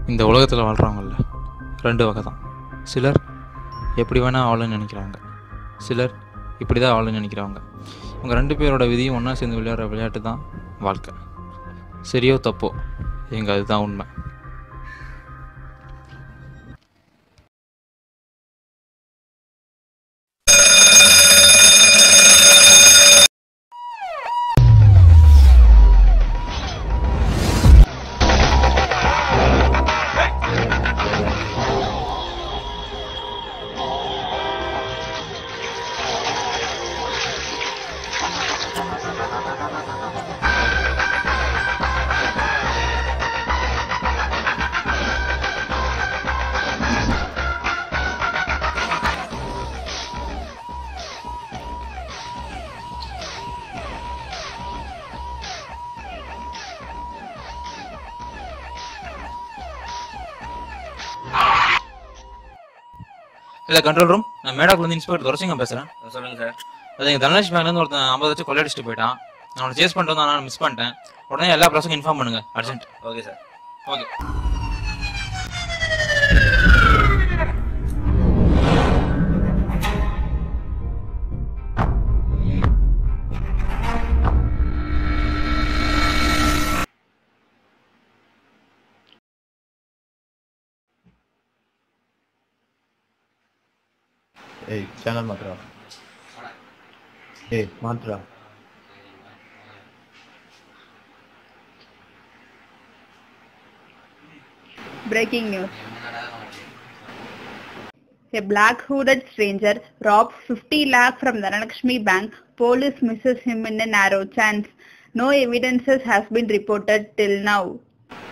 இந்த உலகத்தில் வாழ்கிறவங்கள ரெண்டு வகை தான் சிலர் எப்படி வேணால் ஆளுன்னு நினைக்கிறாங்க சிலர் இப்படி தான் ஆளுன்னு நினைக்கிறவங்க இவங்க ரெண்டு பேரோட விதியும் ஒன்றா சேர்ந்து விளையாடுற விளையாட்டு தான் வாழ்க்கை சரியோ தப்போ எங்க அதுதான் உண்மை இல்லை கண்ட்ரோல் ரூம் நான் மேடாக்குலேருந்து இன்ஸ்பெக்டர் துரசிங்கம் பேசுகிறேன் சொல்லுங்க சார் அது எங்கள் தனலட்சுமி பேங்க்லேருந்து ஒருத்தன் ஐம்பது வச்சு கொள்ளையடிச்சிட்டு போயிட்டான் நான் அவனை சேஸ் பண்ணிட்டு வந்தான் நான் மிஸ் பண்ணிட்டேன் உடனே எல்லா ப்ராசஸும் இன்ஃபார்ம் பண்ணுங்க அர்ஜென்ட் ஓகே சார் ஓகே ಏಯ್ ಚಾನಲ್ ಮಾತ್ರ ಏಯ್ ಮಾತ್ರ Breaking news. A black hooded stranger robs 50 lakh from Dhanalakshmi Bank. Police misses him in a narrow chance. No evidences has been reported till now.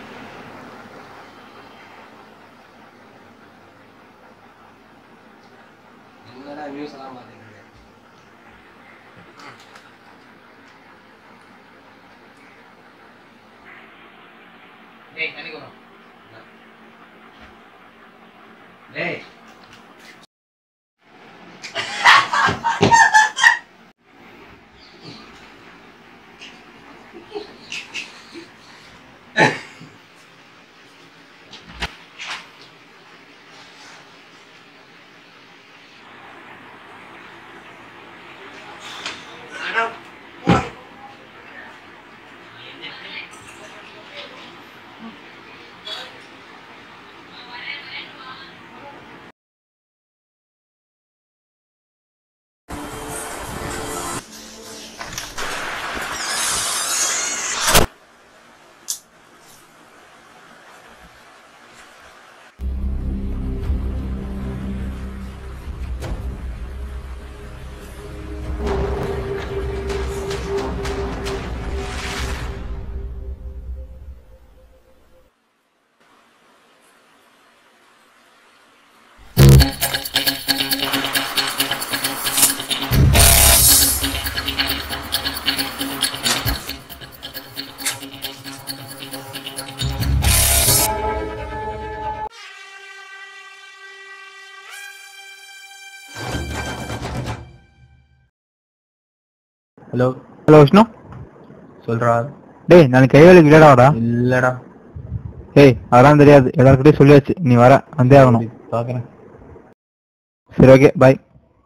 Hello hello Vishnu சொல்றா டேய் நாளைக்கு கைவேலைக்கு இல்லடாடா இல்லடா டேய் அதெல்லாம் தெரியாது எல்லாருக்கிட்டையும் சொல்லியாச்சு நீ வர வந்தே ஆகணும் பாக்குறேன் சரி ஓகே பாய்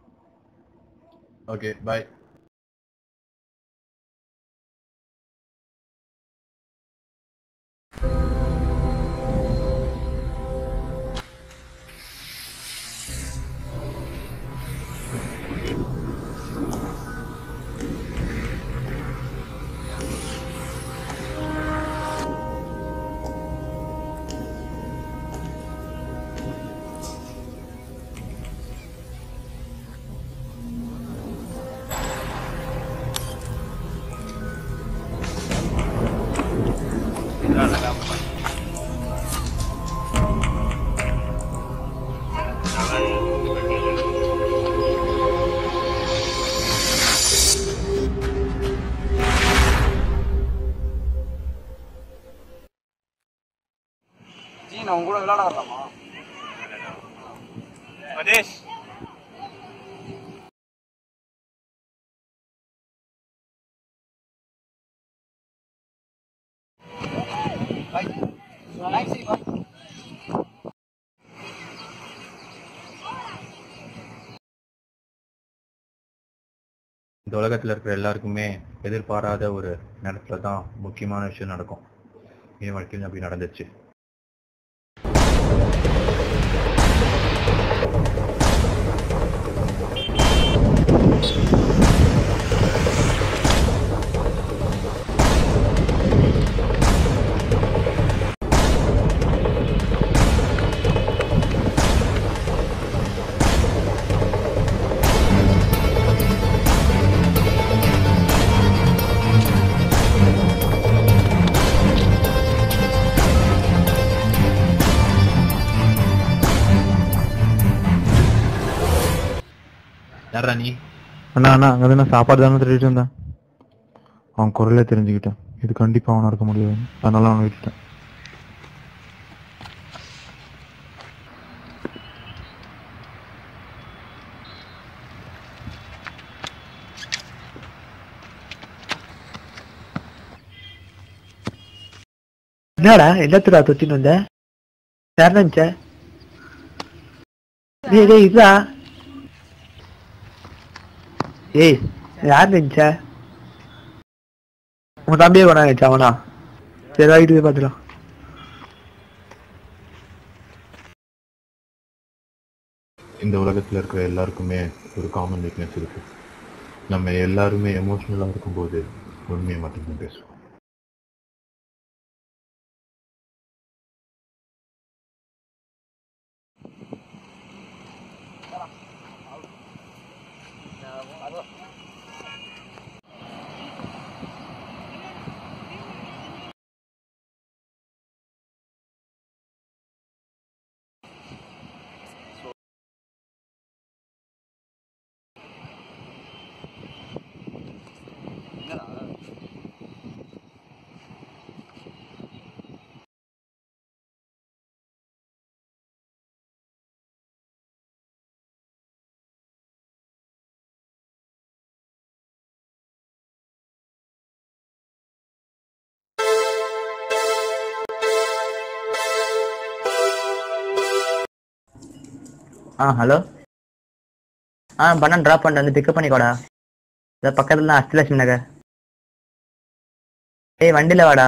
ஓகே பாய் இந்த உலகத்துல இருக்கிற எல்லாருக்குமே எதிர்பாராத ஒரு நேரத்துல தான் முக்கியமான விஷயம் நடக்கும் என் வாழ்க்கையில் அப்படி நடந்துச்சு யாரா நீ அண்ணா அண்ணா அங்கே நான் சாப்பாடு தானே திருடிட்டு இருந்தேன் அவன் குரலே தெரிஞ்சுக்கிட்டேன் இது கண்டிப்பா அவனா இருக்க முடியாது அதனால அவனை விட்டுட்டேன் என்னடா என்னத்துடா தொத்தின்னு வந்த யார் நினைச்ச டேய் டேய் இதா ஏய் யார் நினைச்ச உன் தம்பியே கொண்டா நினைச்சா அவனா சரி வாங்கிட்டு போய் பார்த்துக்கலாம் இந்த உலகத்துல இருக்கிற எல்லாருக்குமே ஒரு காமன் வீக்னஸ் இருக்கு நம்ம எல்லாருமே எமோஷனலா இருக்கும்போது உண்மையை மட்டும்தான் பேசுவோம் ஆ ஹலோ ஆ பண்ண ட்ராப் பண்ணிட்டு வந்து பிக்கப் பண்ணிக்கோடா இதை பக்கத்துல தான் அஷ்டலட்சுமி நகர் ஏய் வண்டியில வாடா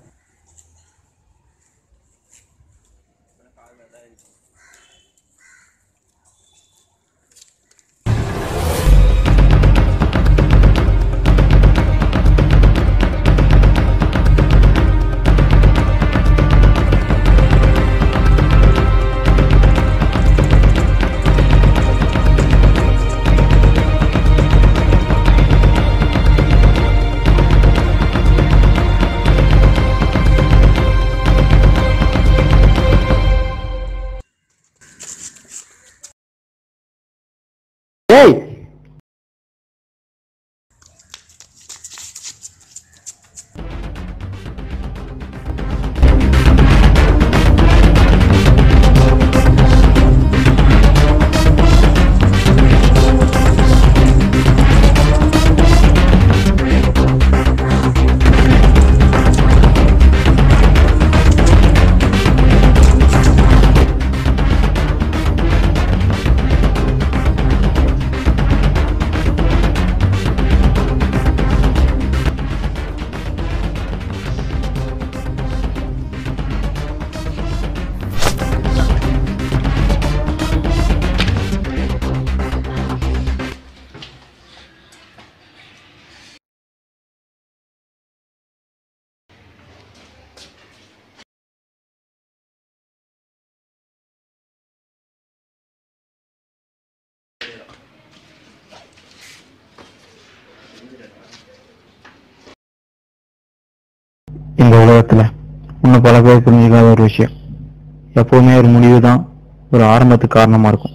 ஏய் இந்த உலகத்துல இன்னும் பல பேர் புரிஞ்சுக்காத ஒரு விஷயம் எப்பவுமே ஒரு முடிவு தான் ஒரு ஆரம்பத்துக்கு காரணமா இருக்கும்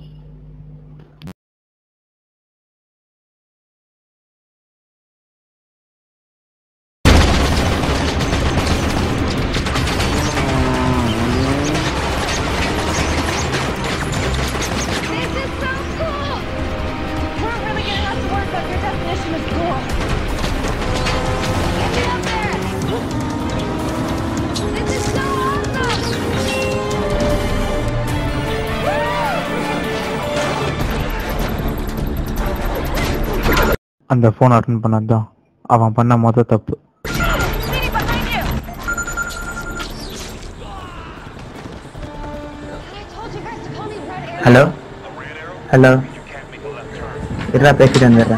This is so cool! We're really getting off the work on your definition of cool. Get me up there! This is so awesome! Woo! அந்த ஃபோன் அட்டன் பண்ணது தான் அவன் பண்ண மொத தப்பு Speedy behind you! I told you guys to call me Red Arrow. Hello hello இருடா பேசிட்டு வந்துடுறேன்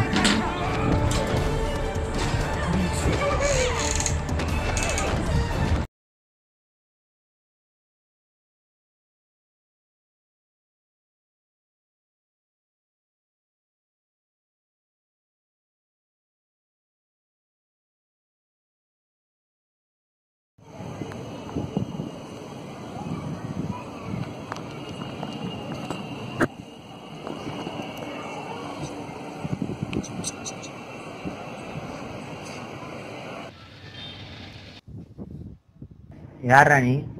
யாரா நீ